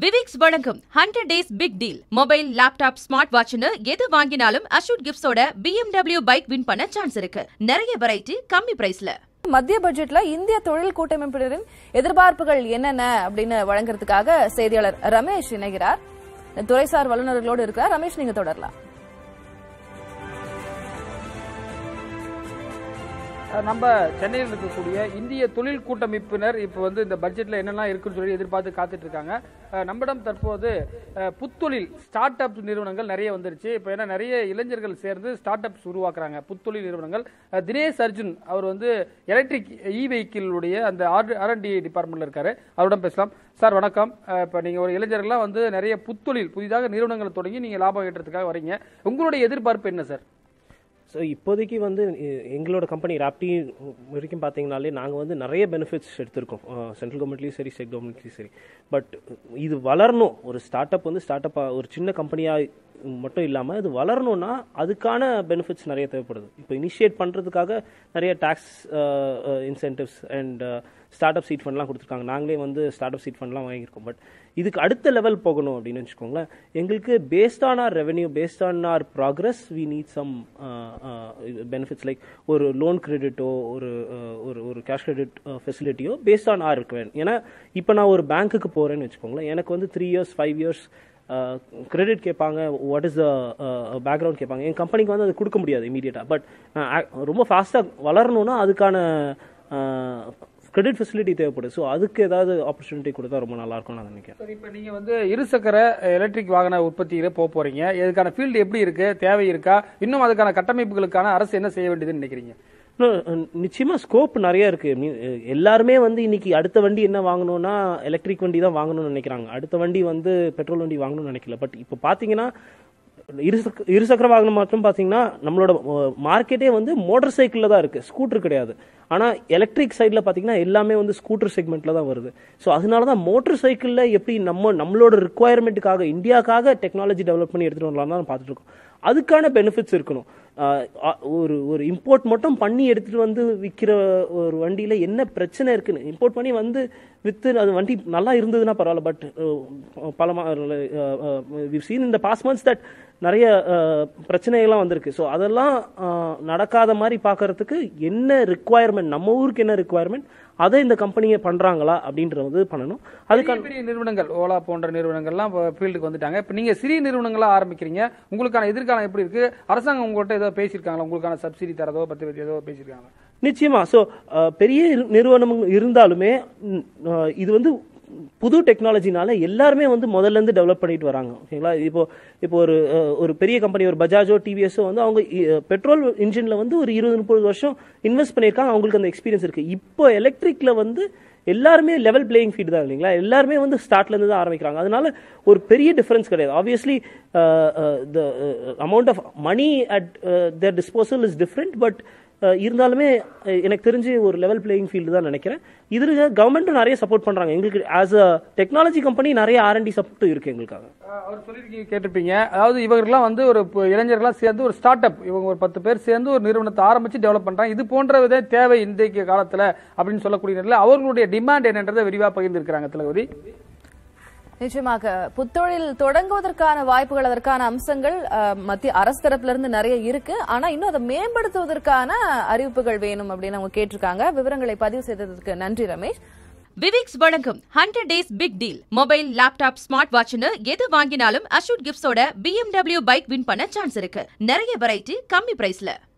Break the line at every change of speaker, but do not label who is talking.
விவிக்ஸ் வழங்கும் hundred days big deal mobile laptop smart வாட்ச்னு எது வாங்கினாலும் அஷூட் கிஃப்ட்ஸோட BMW பைக் வின் பண்ண சான்ஸ் இருக்கு நிறைய வெரைட்டி கம்மி பிரைஸ்ல
மத்திய பட்ஜெட்ல இந்திய தொழில் கூட்டமைப்பினரின் எதிர்பார்ப்புகள் என்னென்ன அப்படின்னு வழங்குறதுக்காக செய்தியாளர் ரமேஷ் இணைகிறார் துறைசார் வல்லுநர்களோடு இருக்கிறார் ரமேஷ் நீங்க தொடரலாம்
நம்ம சென்னையில் இருக்கக்கூடிய இந்திய தொழில் கூட்டமைப்பினர் இப்போ வந்து இந்த பட்ஜெட்ல என்னெல்லாம் இருக்குன்னு சொல்லி எதிர்பார்த்து காத்துட்டு இருக்காங்க அஹ் நம்மிடம் தற்போது அஹ், புத்தொழில் ஸ்டார்ட் அப் நிறுவனங்கள் நிறைய வந்துருச்சு இப்போ ஏன்னா நிறைய இளைஞர்கள் சேர்ந்து ஸ்டார்ட் அப்ஸ் உருவாக்குறாங்க புத்தொழில் நிறுவனங்கள் அஹ், தினேஷ் அர்ஜுன் அவர் வந்து எலக்ட்ரிக் இ வெஹிக்கிளுடைய அந்த ஆர்என்டி டிபார்ட்மெண்ட்ல இருக்காரு அவரிடம் பேசலாம் சார் வணக்கம் அஹ், இப்போ நீங்க ஒரு இளைஞர்கள்லாம் வந்து நிறைய புத்தொழில் புதிதாக நிறுவனங்களை தொடங்கி நீங்க லாபம் ஈட்டுறதுக்காக வரீங்க உங்களுடைய எதிர்பார்ப்பு என்ன சார்
ஸோ இப்போதைக்கு வந்து எ- எங்களோட கம்பெனி ராப்டி வரைக்கும் பார்த்தீங்கனாலே நாங்கள் வந்து நிறைய பெனிஃபிட்ஸ் எடுத்திருக்கோம் சென்ட்ரல் கவர்மெண்ட்லேயும் சரி ஸ்டேட் கவர்மெண்ட்லேயும் சரி பட் இது வளரணும் ஒரு ஸ்டார்ட் அப் வந்து ஸ்டார்ட் அப் ஒரு சின்ன கம்பெனியாக மட்டும் இல்லாமல் இது வளரணும்னா அதுக்கான பெனிஃபிட்ஸ் நிறைய தேவைப்படுது இப்போ இனிஷியேட் பண்ணுறதுக்காக நிறைய tax incentives and start up seed ஃபண்ட்லாம் கொடுத்துருக்காங்க நாங்களே வந்து ஸ்டார்ட் அப் சீட் ஃபண்ட்லாம் வாங்கியிருக்கோம் பட் இதுக்கு அடுத்த லெவல் போகணும் அப்படின்னு வச்சுக்கோங்களேன் எங்களுக்கு based on our revenue based on our progress we need some benefits like ஒரு லோன் கிரெடிட்டோ ஒரு uh, ஒரு ஒரு கேஷ் கிரெடிட் ஃபெசிலிட்டியோ பேஸ்ட் ஆன் ஆர் இருக்கு ஏன்னா இப்போ நான் ஒரு பேங்க்குக்கு போகிறேன்னு வச்சுக்கோங்களேன் எனக்கு வந்து three years five years credit கேட்பாங்க வாட் இஸ் த பேக்ரவுண்ட் கேட்பாங்க என் கம்பெனிக்கு வந்து அது கொடுக்க முடியாது இமீடியட்டாக பட் ரொம்ப ஃபாஸ்ட்டாக வளரணும்னா அதுக்கான கிரெடிட் ஃபெசிலிட்டி தேவைப்படுது ஸோ அதுக்கு ஏதாவது ஆப்பர்ச்சுனிட்டி கொடுத்தா ரொம்ப நல்லா இருக்கும்னு நான் நினைக்கிறேன்
சரி இப்போ நீங்க வந்து இருசக்கர எலக்ட்ரிக் வாகன உற்பத்தியில போக போறீங்க இதுக்கான ஃபீல்டு எப்படி இருக்கு தேவை இருக்கா இன்னும் அதுக்கான கட்டமைப்புகளுக்கான அரசு என்ன செய்ய வேண்டியதுன்னு நினைக்கிறீங்க
இன்னும், அஹ், நிச்சயமா ஸ்கோப் நிறைய இருக்கு மீ- அஹ், எல்லாருமே வந்து இன்னைக்கு அடுத்த வண்டி என்ன வாங்கணும்னா எலக்ட்ரிக் வண்டி தான் வாங்கணும்னு நினைக்கிறாங்க அடுத்த வண்டி வந்து பெட்ரோல் வண்டி வாங்கணும்னு நினைக்கல பட் இப்போ பாத்தீங்கன்னா இருசக்கர இருசக்கர வாகனம் மட்டும் பாத்தீங்கன்னா நம்மளோட மார்க்கெட்டே வந்து மோட்டார் சைக்கிள்ல தான் இருக்கு ஸ்கூட்டர் கிடையாது ஆனா எலக்ட்ரிக் சைடுல பாத்தீங்கன்னா எல்லாமே வந்து ஸ்கூட்டர் செக்மெண்ட்ல தான் வருது ஸோ அதனால தான் மோட்டார் சைக்கிள்ல எப்படி நம்ம நம்மளோட ரிக்குவயர்மெண்ட்டுக்காக இந்தியாக்காக டெக்னாலஜி டெவலப் பண்ணி எடுத்துட்டு வரலாம் தான் பார்த்துட்டு இருக்கோம் அதுக்கான பெனிஃபிட்ஸ் இருக்கணும் ஆஹ் அ- ஒரு ஒரு இம்போர்ட் மட்டும் பண்ணி எடுத்துட்டு வந்து விற்கிற ஒரு வண்டியில என்ன பிரச்சனை இருக்குன்னு இம்போர்ட் பண்ணி வந்து வித்து அது வண்டி நல்லா இருந்ததுன்னா பரவாயில்ல பட் பல சீன் இந்த பாஸ் மந்த்ஸ் தட் நிறைய அஹ், பிரச்சனைகள்லாம் வந்திருக்கு ஸோ அதெல்லாம் அஹ், நடக்காத மாதிரி பார்க்கறதுக்கு என்ன ரிக்குவயர்மெண்ட் நம்ம ஊருக்கு என்ன ரிக்குவயர்மெண்ட் அதை இந்த கம்பெனியை பண்றாங்களா அப்படின்றது பண்ணணும்
பெரிய
அதுக்கான
பெரிய நிறுவனங்கள் ஓலா போன்ற நிறுவனங்கள்லாம் ஃபீல்டுக்கு வந்துட்டாங்க இப்போ நீங்க சிறிய நிறுவனங்களா ஆரம்பிக்கிறீங்க உங்களுக்கான எதிர்காலம் எப்படி இருக்கு அரசாங்கம் உங்கள்கிட்ட ஏதோ பேசியிருக்காங்களா உங்களுக்கான சப்சிடி தரதோ பத்தி பத்தி ஏதோ பேசியிருக்காங்க
நிச்சயமா ஸோ பெரிய இரு- நிறுவனம் இருந்தாலுமே ம், அஹ், இது வந்து புது டெக்னாலஜினால எல்லாருமே வந்து முதல்ல இருந்து டெவலப் பண்ணிட்டு வராங்க ஓகேங்களா இப்போ இப்போ ஒரு அஹ், ஒரு பெரிய கம்பெனி ஒரு பஜாஜோ டிவிஎஸோ வந்து அவங்க பெட்ரோல் இன்ஜின்ல வந்து ஒரு இருபது முப்பது வருஷம் இன்வெஸ்ட் பண்ணியிருக்காங்க அவங்களுக்கு அந்த எக்ஸ்பீரியன்ஸ் இருக்கு இப்போ எலக்ட்ரிக்ல வந்து எல்லாருமே லெவல் பிளேயிங் ஃபீல்டு தான் இல்லைங்களா எல்லாருமே வந்து ஸ்டார்ட்ல இருந்து தான் ஆரம்பிக்கிறாங்க அதனால ஒரு பெரிய டிஃபரன்ஸ் கிடையாது obviously the amount of money at their disposal is different but ah இருந்தாலுமே அஹ் எனக்கு தெரிஞ்சு ஒரு லெவல் பிளேயிங் ஃபீல்டு தான் நினைக்கிறேன் இதில் கவர்மெண்ட்டும் நிறைய சப்போர்ட் பண்றாங்க எங்களுக்கு ஆஸ் அ டெக்னாலஜி கம்பெனி நிறைய ஆர்என்டி சப்போர்ட்டும் இருக்கு எங்களுக்காக
அஹ் அவர் சொல்லியிருக்கீங்க கேட்டிருப்பீங்க அதாவது இவர்கள்லாம் வந்து ஒரு பு- இளைஞர்கள்லாம் சேர்ந்து ஒரு ஸ்டார்ட் அப் இவங்க ஒரு பத்து பேர் சேர்ந்து ஒரு நிறுவனத்தை ஆரம்பிச்சு டெவலப் பண்றாங்க இது போன்ற வித தேவை இன்றைக்கு காலத்துல அப்படின்னு சொல்லக்கூடிய நேரத்தில் அவர்களுடைய டிமாண்ட் என்னன்றதை விரிவா பகிர்ந்திருக்கிறாங்க திலகவதி
நிச்சயமாக புத்தொழில் தொடங்குவதற்கான வாய்ப்புகள் அதற்கான அம்சங்கள் அஹ், மத்திய அரசு தரப்புல இருந்து நிறைய இருக்கு ஆனா இன்னும் அதை மேம்படுத்துவதற்கான அறிவிப்புகள் வேணும் அப்படின்னு அவங்க கேட்டிருக்காங்க விவரங்களை பதிவு செய்ததற்கு நன்றி ரமேஷ்
விவிக்ஸ் வழங்கும் hundred days big deal mobile laptop smart வாட்ச்னு எது வாங்கினாலும் அஷூட் கிஃப்ட்ஸோட BMW பைக் வின் பண்ண சான்ஸ் இருக்கு நிறைய வெரைட்டி கம்மி பிரைஸ்ல